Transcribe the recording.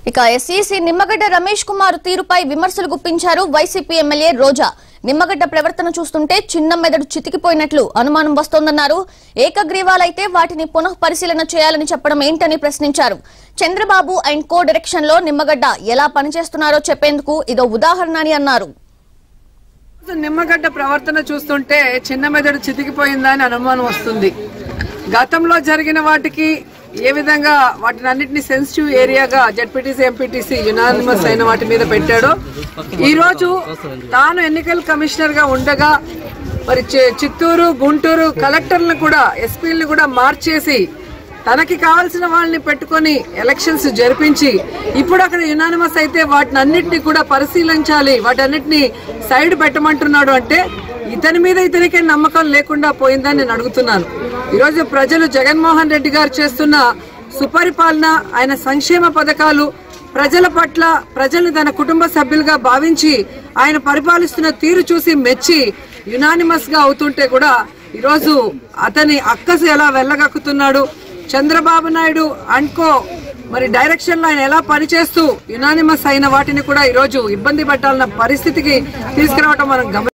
ఇక ఎస్ఈసి నిమ్మగడ్డ రమేష్ కుమార్ తీరుపై విమర్శలు గుప్పించారు వైసీపీ ఎమ్మెల్యే రోజా నిమ్మగడ్డ ప్రవర్తన చూస్తుంటే చిన్న మెదడు చితికిపోయినట్లు అనుమానం వస్తోందన్నారు ఏకగ్రీవాలైతే వాటిని పునః పరిశీలన చేయాలని చెప్పడం ఏంటని ప్రశ్నించారు చంద్రబాబు అండ్ కో డైరెక్షన్ లో నిమ్మగడ్డ ఎలా పనిచేస్తున్నారో చెప్పేందుకు ఇదో ఉదాహరణ అని అన్నారు నిమ్మగడ్డ ప్రవర్తన చూస్తుంటే చిన్న మెదడు చితికిపోయిందా అని అనుమానం వస్తుంది గతంలో జరిగిన వాటికి ఏ విధంగా వాటిని అన్నింటినీ సెన్సిటివ్ ఏరియాగా జడ్పీటీసీ ఎంపీటీసీ యునానిమస్ అయిన వాటి మీద పెట్టాడో ఈ రోజు తాను ఎన్నికల కమిషనర్ గా ఉండగా మరి చి- చిత్తూరు గుంటూరు కలెక్టర్లను కూడా ఎస్పీలను కూడా మార్చేసి తనకి కావాల్సిన వాళ్ళని పెట్టుకొని ఎలక్షన్స్ జరిపించి ఇప్పుడు అక్కడ యునానిమస్ అయితే వాటిని అన్నిటిని కూడా పరిశీలించాలి వాటన్నిటిని సైడ్ పెట్టమంటున్నాడు అంటే ఇతని మీద ఇతనికే నమ్మకం లేకుండా పోయిందని నేను అడుగుతున్నాను ఈరోజు ప్రజలు జగన్మోహన్ రెడ్డి గారు చేస్తున్న సుపరిపాలన ఆయన సంక్షేమ పథకాలు ప్రజల పట్ల ప్రజల్ని తన కుటుంబ సభ్యులుగా భావించి ఆయన పరిపాలిస్తున్న తీరు చూసి మెచ్చి యునానిమస్ గా అవుతుంటే కూడా ఈరోజు అతని అక్కసు ఎలా వెళ్ళగక్కుతున్నాడు చంద్రబాబు నాయుడు అండ్కో మరి డైరెక్షన్ లో ఆయన ఎలా పనిచేస్తూ యునానిమస్ అయిన వాటిని కూడా ఈరోజు ఇబ్బంది పెట్టాలన్న పరిస్థితికి తీసుకురావటం మనం గమని